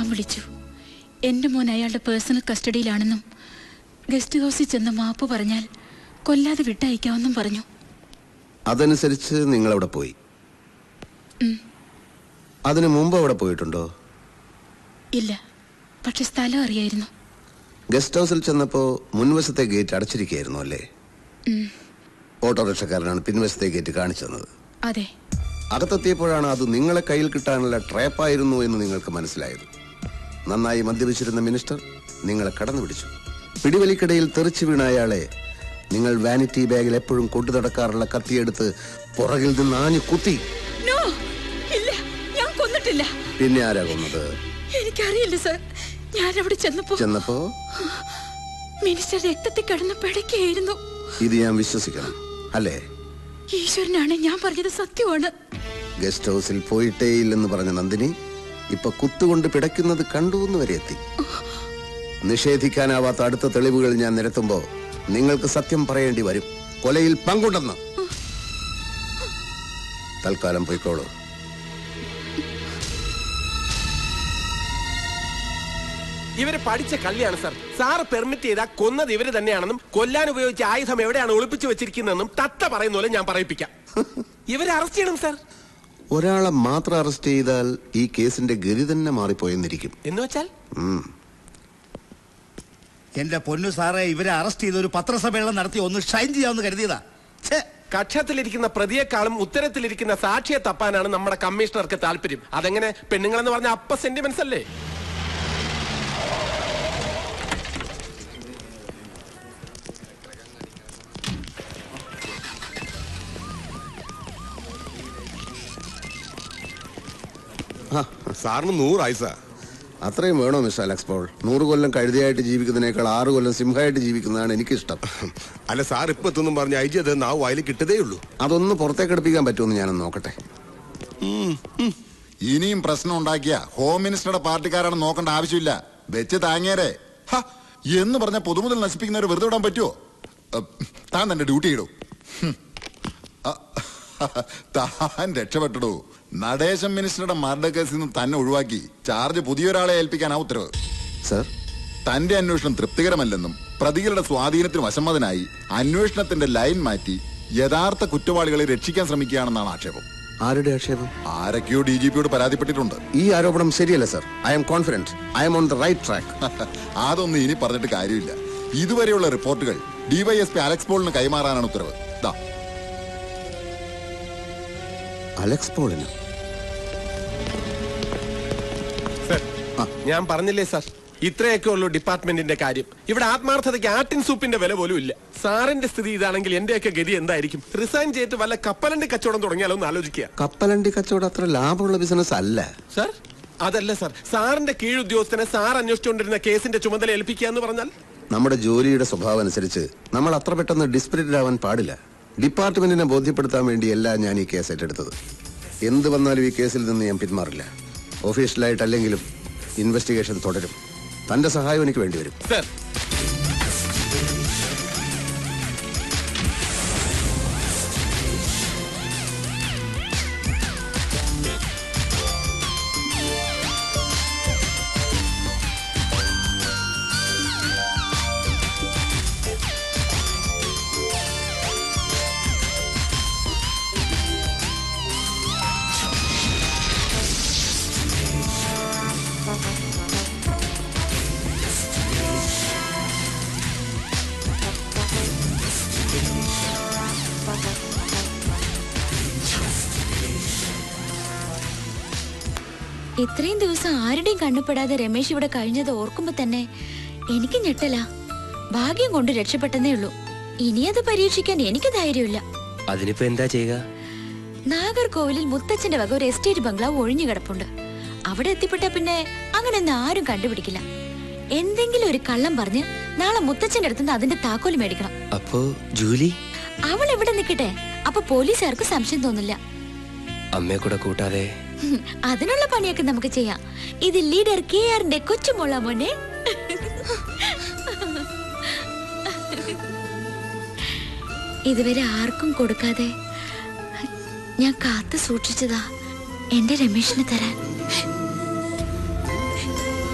ഞാൻ വിളിച്ചു എൻ്റെ മോൻ അയാളുടെ പേഴ്സണൽ കസ്റ്റഡിയിലാണെന്നും ഗസ്റ്റ് ഹൗസിൽ ചെന്ന് മാപ്പ് പറഞ്ഞാൽ കൊല്ലാതെ വിട്ടയക്കാമെന്നും പറഞ്ഞു അതനുസരിച്ച് നിങ്ങൾ അവിടെ പോയി അതിനു മുമ്പ് അവിടെ പോയിട്ടുണ്ടോ ഇല്ല പക്ഷെ സ്ഥലം അറിയായിരുന്നു ഗസ്റ്റ് ഹൗസിൽ ചെന്നപ്പോ മുൻവശത്തെ ഗേറ്റ് അടച്ചിരിക്കുകയായിരുന്നു അല്ലേ ഓട്ടോറിക്ഷക്കാരനാണ് പിൻവശത്തെ ഗേറ്റ് കാണിച്ചു തന്നത് അതെ അകത്തെത്തിയപ്പോഴാണ് അത് നിങ്ങളെ കയ്യിൽ കിട്ടാനുള്ള ട്രാപ്പായിരുന്നു എന്ന് നിങ്ങൾക്ക് മനസ്സിലായത് നന്നായി മദ്യപിച്ചിരുന്ന മിനിസ്റ്റർ നിങ്ങളെ കടന്നു പിടിച്ചു പിടിവലിക്കിടയിൽ തെറിച്ചു വീണ അയാളെ നിങ്ങൾ വാനിറ്റി ബാഗിൽ എപ്പോഴും കൊണ്ടു നടക്കാറുള്ള കത്തിയെടുത്ത് പുറകിൽ നിന്ന് ആഞ്ഞു കുത്തി നോ ഇല്ല ഞാൻ കൊന്നിട്ടില്ല പിന്നെ ആരാ കൊന്നത് എനിക്കറിയില്ല സർ ഞാൻ അവിടെ ചെന്നപ്പോ ചെന്നപ്പോ മിനിസ്റ്റർ രക്തത്തിൽ കിടന്ന് പിടയ്ക്കായിരുന്നു ഇത് ഞാൻ വിശ്വസിക്കണം അല്ലേ ഈശ്വരനാണ് ഞാൻ പറഞ്ഞത് സത്യമാണ് ഗസ്റ്റ് ഹൗസിൽ പോയിട്ടേയില്ലെന്ന് പറഞ്ഞ നന്ദിനി ഇപ്പൊ കുത്തുകൊണ്ട് പിടയ്ക്കുന്നത് കണ്ടു എന്ന് വരെ എത്തി നിഷേധിക്കാനാവാത്ത അടുത്ത തെളിവുകൾ ഞാൻ നിരത്തുമ്പോ നിങ്ങൾക്ക് സത്യം പറയേണ്ടി വരും കൊലയിൽ പങ്കുണ്ടെന്ന് തൽക്കാലം പോയിക്കോളൂ ഇവര് പഠിച്ച കള്ളിയാണ് സാർ സാറ് പെർമിറ്റ് ചെയ്താൽ കൊന്നത് ഇവര് തന്നെയാണെന്നും കൊല്ലാൻ ഉപയോഗിച്ച ആയുധം എവിടെയാണ് ഒളിപ്പിച്ചു വെച്ചിരിക്കുന്നതെന്നും തത്ത പറയുന്ന പോലെ ഞാൻ പറയിപ്പിക്കാം ഇവരെ അറസ്റ്റ് ചെയ്യണം സാർ ഒരാളെ മാത്രം അറസ്റ്റ് ചെയ്താൽ ഈ കേസിന്റെ ഗതി തന്നെ മാറിപ്പോയെന്നിരിക്കും എന്ന് വെച്ചാൽ ഉം. എന്റെ പൊന്നു സാറേ ഇവരെ അറസ്റ്റ് ചെയ്ത് ഒരു പത്രസമ്മേളനം നടത്തി ഒന്ന് ഷൈൻ ചെയ്യാമെന്ന് കരുതിയതാ ഛേ കക്ഷത്തിലിരിക്കുന്ന പ്രതിയെക്കാളും ഉത്തരത്തിലിരിക്കുന്ന സാക്ഷിയെ തപ്പാനാണ് നമ്മുടെ കമ്മീഷണർക്ക് താല്പര്യം അതെങ്ങനെ പെണ്ണുങ്ങളെന്ന് പറഞ്ഞ അപ്പ സെന്റിമെന്റ്സ് അല്ലേ ആ, സാറിന് നൂറായി സാർ അത്രയും വേണോ മിസ്റ്റർ അലക്സ് പോൾ നൂറ് കൊല്ലം കഴുതിയായിട്ട് ജീവിക്കുന്നതിനേക്കാൾ ആറ് കൊല്ലം സിംഹമായിട്ട് ജീവിക്കുന്നതാണ് എനിക്കിഷ്ടം അല്ല സാർ ഇപ്പൊ എത്തുന്നും പറഞ്ഞ ഐജി അത് നാവ് വായിൽ കിട്ടതേ ഉള്ളൂ അതൊന്ന് പുറത്തേക്ക് എടുപ്പിക്കാൻ പറ്റുമെന്ന് ഞാനൊന്ന് നോക്കട്ടെ ഇനിയും പ്രശ്നം ഉണ്ടാക്കിയ ഹോം മിനിസ്റ്ററുടെ പാർട്ടിക്കാരാണ് നോക്കേണ്ട ആവശ്യമില്ല വെച്ച് താങ്ങിയരെ ഹ, എന്ന് പറഞ്ഞ പൊതുമുതൽ നശിപ്പിക്കുന്നവർ വെറുതെ വിടാൻ പറ്റുമോ അ, താൻ തന്റെ ഡ്യൂട്ടി ഇടൂ ഹും. അ, താൻ രക്ഷപ്പെട്ടിടൂ നടേശൻ മിനിസ്റ്ററുടെ മർഡർ കേസിൽ നിന്ന് തന്നെ ഒഴിവാക്കി ചാർജ് പുതിയൊരാളെ ഏൽപ്പിക്കാനാ ഉത്തരവ് സർ തന്റെ അന്വേഷണം തൃപ്തികരമല്ലെന്നും പ്രതികളുടെ സ്വാധീനത്തിന് വശമ്മതനായി അന്വേഷണത്തിന്റെ ലൈൻ മാറ്റി യഥാർത്ഥ കുറ്റവാളികളെ രക്ഷിക്കാൻ ശ്രമിക്കുകയാണെന്നാണ് ആക്ഷേപം ആരുടെ ആക്ഷേപം ആരൊക്കെയോ ഡി ജി പിയോട് പരാതിപ്പെട്ടിട്ടുണ്ട് ഈ ആരോപണം ശരിയല്ല sir I'm confident I'm on the right track അതൊന്നും ഇനി പറഞ്ഞിട്ട് കാര്യമില്ല ഇതുവരെയുള്ള റിപ്പോർട്ടുകൾ ഡിവൈഎസ്പി അലക്സ് പോളിന് കൈമാറാനാണ് ഉത്തരവ് ദാ അലക്സ് പോളിന് സർ ഞാൻ പറഞ്ഞില്ലേ സാർ ഇത്രയൊക്കെ ഉള്ളൂ ഡിപ്പാർട്ട്മെന്റിന്റെ കാര്യം ഇവിടെ ആത്മാർത്ഥതയ്ക്ക് ആട്ടിൻ സൂപ്പിന്റെ വില പോലും ഇല്ല സാറിന്റെ സ്ഥിതി ഇതാണെങ്കിൽ എന്റെയൊക്കെ ഗതി എന്തായിരിക്കും റിസൈൻ ചെയ്തിട്ട് വല്ല കപ്പലണ്ടി കച്ചവടം തുടങ്ങിയാലോ എന്ന് ആലോചിക്കുക കപ്പലണ്ടി കച്ചവടം അത്ര ലാഭമുള്ള ബിസിനസ് അല്ല സാർ അതല്ല സാർ സാറിന്റെ കീഴുദ്യോഗസ്ഥനെ സാർ അന്വേഷിച്ചുകൊണ്ടിരുന്ന കേസിന്റെ ചുമതല ഏൽപ്പിക്കുക എന്ന് പറഞ്ഞാൽ നമ്മുടെ ജോലിയുടെ സ്വഭാവം അനുസരിച്ച് നമ്മൾ അത്ര പെട്ടെന്ന് ഡിസ്പിരിറ്റഡ് ആവാൻ പാടില്ല ഡിപ്പാർട്ട്മെന്റിനെ ബോധ്യപ്പെടുത്താൻ വേണ്ടിയല്ല ഞാൻ ഈ കേസ് ഏറ്റെടുത്തത് എന്ത് വന്നാലും ഈ കേസിൽ നിന്ന് ഞാൻ പിന്മാറില്ല ഒഫീഷ്യലായിട്ടല്ലെങ്കിലും ഇൻവെസ്റ്റിഗേഷൻ തുടരും തന്റെ സഹായം എനിക്ക് വേണ്ടിവരും സാർ ഇത്രയും ദിവസം ആരുടെയും കണ്ണുപെടാതെ രമേശ് ഇവിടെ കഴിഞ്ഞത് ഓർക്കുമ്പോ തന്നെ എനിക്ക് ഞെട്ടല ഭാഗ്യം കൊണ്ട് രക്ഷപ്പെട്ടെന്നേ ഉള്ളൂ ഇനി അത് പരീക്ഷിക്കാൻ എനിക്ക് ധൈര്യമില്ല അതിനിപ്പോ എന്താ ചെയ്യുക നാഗർകോവിലിൽ മുത്തച്ഛന്റെ വക ഒരു എസ്റ്റേറ്റ് ബംഗ്ലാവ് ഒഴിഞ്ഞു കിടപ്പുണ്ട് അവിടെ എത്തിപ്പെട്ട പിന്നെ അങ്ങനെയൊന്നും ആരും കണ്ടുപിടിക്കില്ല എന്തെങ്കിലും ഒരു കള്ളം പറഞ്ഞ് നാളെ മുത്തച്ഛന്റെ അടുത്തുനിന്ന് അതിന്റെ താക്കോല് മേടിക്കണം അപ്പോ ജൂലി അവൾ എവിടെ നിൽക്കട്ടെ അപ്പൊ പോലീസുകാർക്ക് സംശയം തോന്നില്ല അമ്മയെ കൂടെ കൂട്ടാതെ ഹും, അതിനുള്ള പണിയൊക്കെ നമുക്ക് ചെയ്യാം ഇത് ലീഡർ കെ ആറിന്റെ കൊച്ചുമോള മോനെ ഇതുവരെ ആർക്കും കൊടുക്കാതെ ഞാൻ കാത്തു സൂക്ഷിച്ചതാ എന്റെ രമേശിന് തരാൻ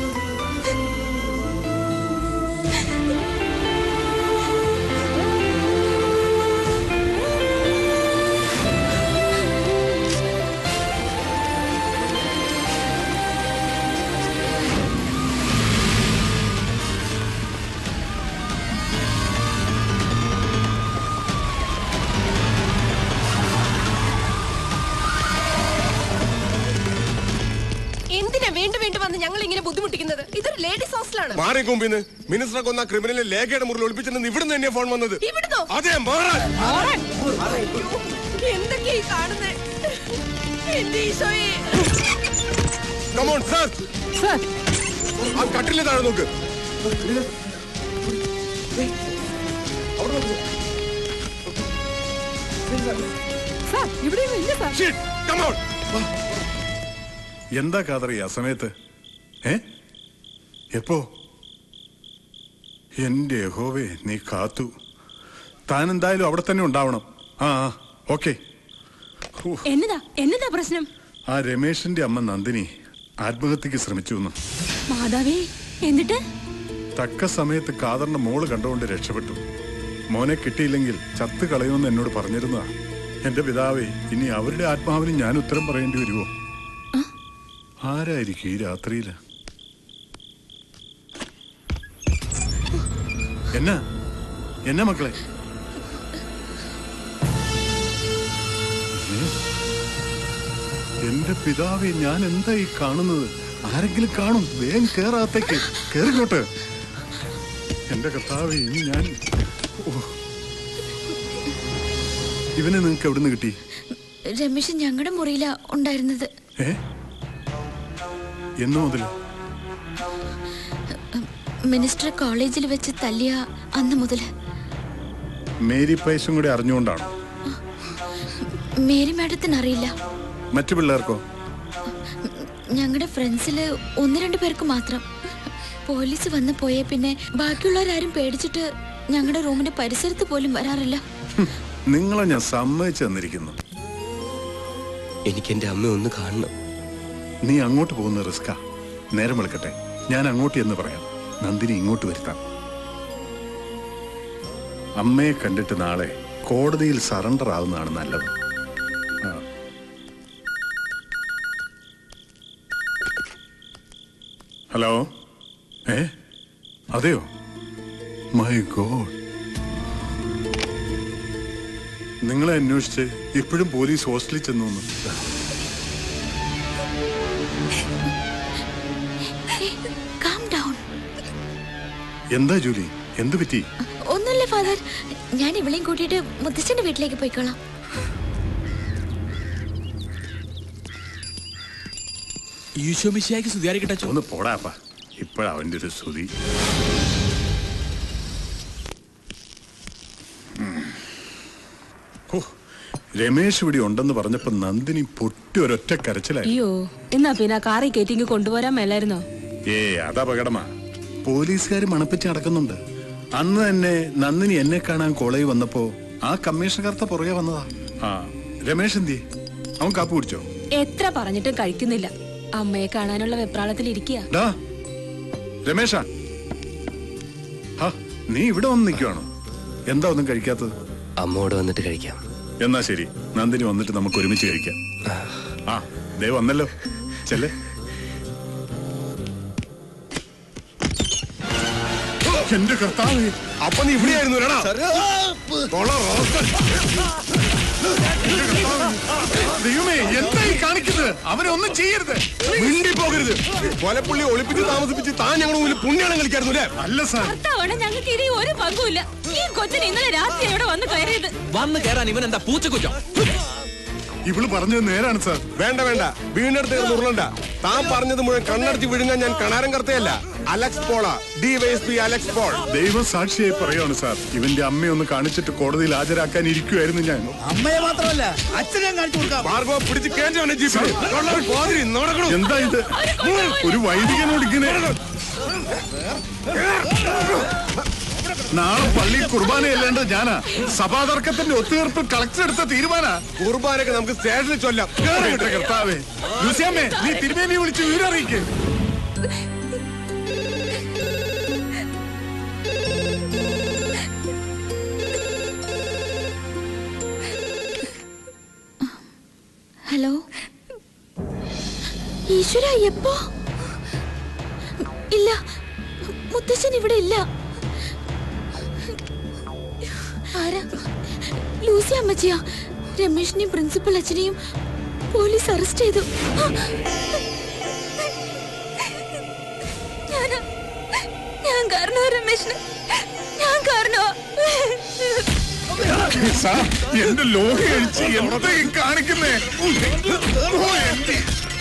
വേണ്ടി വന്ന് ഞങ്ങൾ ഇങ്ങനെ ബുദ്ധിമുട്ടിക്കുന്നത് ഇതൊരു ലേഡീസ് ഹോസ്റ്റലാണ് മാറി കുമ്പിന്ന് മിനിസ്റ്ററെ കൊന്ന ക്രിമിനലിനെ ലേഖയുടെ മുറിൽ ഒളിപ്പിച്ചെന്ന് ഇവിടുന്ന് തന്നെയാ ഫോൺ വന്നത് ഇവിടുന്നോ അതെ മാറാൻ എന്തൊക്കെയാ ഈ കാണുന്നേ എന്റെ ഈശോയെ കമോൺ സാർ ആ കട്ടിലെ താഴെ നോക്ക് Shit, come on. എന്താ കാതറി ആ സമയത്ത് ഏ എപ്പോ എന്റെ യഹോവേ നീ കാത്തു താൻ എന്തായാലും അവിടെ തന്നെ ഉണ്ടാവണം ആ ഓക്കെ എന്നതാ എന്നതാ പ്രശ്നം ആ രമേശിന്റെ അമ്മ നന്ദിനി ആത്മഹത്യക്ക് ശ്രമിച്ചു എന്ന് മാതാവേ എന്നിട്ട് തക്ക സമയത്ത് കാതറിന്റെ മോള് കണ്ടുകൊണ്ട് രക്ഷപ്പെട്ടു മോനെ കിട്ടിയില്ലെങ്കിൽ ചത്ത് കളയുമെന്ന് എന്നോട് പറഞ്ഞിരുന്നതാ എന്റെ പിതാവേ ഇനി അവരുടെ ആത്മാവിന് ഞാൻ ഉത്തരം പറയേണ്ടി വരുമോ ആരായിരിക്കും ഈ രാത്രിയില് എന്നാ എന്നാ മക്കളെ ഏ? എന്റെ പിതാവെ ഞാൻ എന്താ ഈ കാണുന്നത് ആരെങ്കിലും കാണും വേഗം കേറാത്തേക്ക് കേറിക്കോട്ട് എന്റെ കർത്താവെ ഇനി ഞാൻ ഓ. ഇവനെ നിങ്ങക്ക് എവിടുന്ന് കിട്ടി രമേശൻ ഞങ്ങളുടെ മുറിയിലാ ഉണ്ടായിരുന്നത് ഏ എന്നു മുതൽ മിനിസ്റ്റർ കോളേജിൽ വെച്ച് തല്ലിയ അന്ന് മുതൽ മേരി പൈസും കൂടി അറിഞ്ഞുകൊണ്ടാണ് മേരി മാഡത്തിന് അറിയില്ല മറ്റു പിള്ളേർക്കോ ഞങ്ങളുടെ ഫ്രണ്ട്സില് ഒന്ന് രണ്ട് പേർക്ക് മാത്രം പോലീസ് വന്ന് പോയേ പിന്നെ ബാക്കിയുള്ളവരാരും പേടിച്ചിട്ട് ഞങ്ങളുടെ റൂമിന്റെ പരിസരത്ത് പോലും വരാറില്ല ഹും, നിങ്ങളെ ഞാൻ സമ്മതിച്ചു തന്നിരിക്കുന്നു എനിക്ക് എന്റെ അമ്മ ഒന്ന് കാണണം നീ അങ്ങോട്ട് പോകുന്ന റിസ്കാ നേരം വെളുക്കട്ടെ ഞാൻ അങ്ങോട്ട് എന്ന് പറയാം നന്ദിനി ഇങ്ങോട്ട് വരുത്താം അമ്മയെ കണ്ടിട്ട് നാളെ കോടതിയിൽ സറണ്ടർ ആവുന്നതാണ് നല്ലത് ആ. ഹലോ ഏ അതെയോ മൈ ഗോഡ് നിങ്ങളെ അന്വേഷിച്ച് ഇപ്പോഴും പോലീസ് ഹോസ്റ്റലിൽ ചെന്നു എന്ന്. കാം ഡൗൺ എന്താ ജൂലി എന്ത് പറ്റി ഒന്നുമില്ല ഫാദർ ഞാൻ ഇവളെയും കൂട്ടിയിട്ട് മുത്തച്ഛന്റെ വീട്ടിലേക്ക് പോയിക്കോളാം ഈശോമിശിയാക്കി സ്തുതിയായിരിക്കട്ടെ അച്ചോ. ഒന്ന് പോടാപ്പാ ഇപ്പോഴാ അവന്റെ ഒരു സ്തുതി ഉം. ഹോ, രമേശ് ഇവിടെ ഉണ്ടെന്ന് പറഞ്ഞപ്പോ നന്ദിനി പൊട്ടി ഒരൊറ്റ കരച്ചിലായി അയ്യോ എന്നാ പിന്നെ ആ കാറി കയറ്റിങ്ങ് കൊണ്ടുപോരാൻ മേലായിരുന്നോ ഏ അതപകടമാ പോലീസുകാർ മണപ്പിച്ച് നടക്കുന്നുണ്ട് അന്ന് തന്നെ നന്ദിനി എന്നെ കാണാൻ കോളേജ് വന്നപ്പോ ആ കമ്മീഷണർത്ത പുറകെ വന്നതാ ആ രമേശ് എന്തി അവൻ കാപ്പ് കുടിച്ചോ എത്ര പറഞ്ഞിട്ടും കഴിക്കുന്നില്ല അമ്മയെ കാണാനുള്ള വെപ്രാളത്തിൽ ഇരിക്കുക ഡാ രമേശ ഹാ നീ ഇവിടെ വന്ന് നിൽക്കുവാണോ എന്താ ഒന്നും കഴിക്കാത്തത് അമ്മോട് വന്നിട്ട് കഴിക്കാം എന്നാ ശരി നന്ദിനി വന്നിട്ട് നമുക്ക് ഒരുമിച്ച് കഴിക്കാം ആ ദേ വന്നല്ലോ ചെല്ലേ എന്റെ കർത്താവേ അപ്പൊ നീ ഇവിടെയായിരുന്നു ദൈവമേ എന്താ ഈ കാണിക്കുന്നത് അവനെ ഒന്നും ചെയ്യരുത് മിണ്ടി പോകരുത് കൊലപ്പുള്ളി ഒളിപ്പിച്ച് താമസിപ്പിച്ച് താൻ ഞങ്ങളുടെ മുന്നിൽ പുണ്യാളം കളിക്കായിരുന്നു അല്ലേ അല്ല സാർ ഭർത്താവാണ് ഞങ്ങൾക്ക് ഇനി ഒരു പങ്കുമില്ല ഈ കൊച്ചിന് ഇന്നലെ രാത്രി ഇവിടെ വന്ന് കയറിയത് വന്ന് കയറാൻ ഇവൻ എന്താ പൂച്ചക്കുറ്റം ഇവള് പറഞ്ഞത് നേരാണ് സാർ വേണ്ട വേണ്ട വീണ്ടെടുത്ത് ഉരുളണ്ട താൻ പറഞ്ഞത് മുഴുവൻ കണ്ണടച്ച് വിഴുങ്ങാൻ ഞാൻ കണാരം കർത്തയല്ല Alex Paul D Y S P Alex Paul ദൈവം സാക്ഷിയായി പറയാണ് സാർ ഇവന്റെ അമ്മയെ ഒന്ന് കാണിച്ചിട്ട് കോടതിയിൽ ഹാജരാക്കാൻ ഇരിക്കുമായിരുന്നു ഞാൻ അമ്മയെ മാത്രമല്ല അച്ഛനെ കാണിച്ചു കൊടുക്കാം ഭാർഗവ പിടിച്ച് കേഞ്ചവനെ ജീപ്പിൽ പോതിരി നടക്കണു എന്താ ഇത് ഒരു വൈദികനോട് ഇങ്ങനെ നാളെ പള്ളിയിൽ കുർബാനയല്ലാണ്ട് ഞാനാ സഭാതർക്കത്തിന്റെ ഒത്തുതീർപ്പിൽ കളക്ടർ എടുത്ത തീരുമാനാ കുർബാനൊക്കെ നമുക്ക് സ്റ്റേഷനിൽ ചൊല്ലാം എന്റെ കർത്താവേ ലൂസിയമ്മേ നീ തിരുമേനി വിളിച്ച് വിവരറിയിക്കേ ഹലോ ഈശ്വര എപ്പോ ഇല്ല മുത്തശ്ശൻ ഇവിടെ ഇല്ല ആരാ ലൂസി അമ്മച്ചിയാ രമേഷിനെയും പ്രിൻസിപ്പൽ അച്ഛനെയും പോലീസ് അറസ്റ്റ് ചെയ്തു സാർ എന്റെ ലോഹ കഴിച്ച് എന്താ ഈ കാണിക്കുന്നേ ഓ, എന്റെ-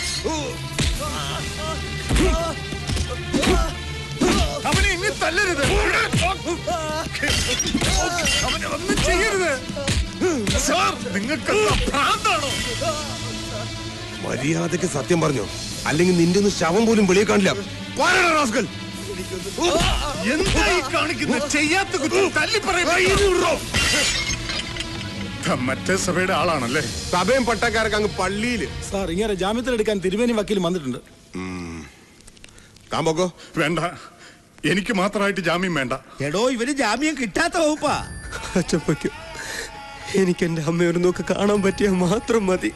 അവനെ ഇനി തല്ലരുത് അവനെ ഒന്നും ചെയ്യരുത് സാർ നിങ്ങൾക്ക് ഭ്രാന്താണോ മര്യാദക്ക് സത്യം പറഞ്ഞു അല്ലെങ്കിൽ നിന്റെ ഒന്ന് ശവം പോലും വെളിയെ കാണില്ല പാരടാ റാസ്കൽ. എന്താ ഈ കാണിക്കുന്നത് ചെയ്യാത്ത കുറ്റം തല്ലി പറയുന്നു മറ്റേ സഭയുടെ ആളാണല്ലേ സഭയും പട്ടക്കാരൊക്കെ അങ്ങ് പള്ളിയില് സാർ ഇങ്ങനെ ജാമ്യത്തിലെടുക്കാൻ തിരുമേനി വക്കീൽ വന്നിട്ടുണ്ട് താൻ പോക്കോ വേണ്ട എനിക്ക് മാത്രമായിട്ട് ജാമ്യം വേണ്ട എടോ ഇവര് ജാമ്യം കിട്ടാത്ത വകുപ്പാ അച്ചപ്പയ്ക്കും എനിക്ക് എന്റെ അമ്മയൊരു നോക്ക് കാണാൻ പറ്റിയാൽ മാത്രം മതി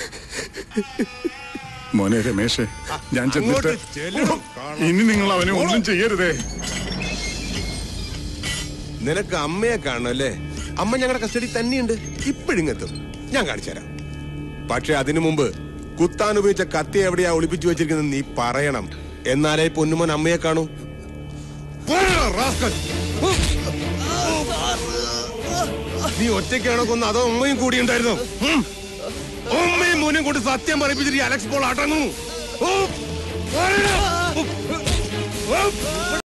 മോനെ രമേശേ ഞാൻ ചെന്നിട്ട് അങ്ങോട്ട് ചെല്ലണം. ഇനി നിങ്ങൾ അവനെ ഒന്നും ചെയ്യരുതേ നിനക്ക് അമ്മയെ കാണണം അല്ലേ അമ്മ ഞങ്ങളുടെ കസ്റ്റഡി തന്നെയുണ്ട് ഇപ്പോഴിങ്ങെത്തും ഞാൻ കാണിച്ചു തരാം പക്ഷെ അതിനു മുമ്പ് കുത്താൻ ഉപയോഗിച്ച കത്തി എവിടെയാ ഒളിപ്പിച്ചു വെച്ചിരിക്കുന്നത് നീ പറയണം എന്നാലേ പൊന്നുമോൻ അമ്മയെ കാണൂ പോരെടാ, rascal. നീ ഒറ്റയ്ക്കാണോ കൊന്ന അതോ അമ്മയും കൂടി ഉണ്ടായിരുന്നു അമ്മയും മോനും കൊണ്ട് സത്യം പറയിപ്പിച്ചിട്ട് ഈ അലക്സ് പോൾ അടങ്ങുന്നു ഓ, പോരെടാ. ഓ, ഓ.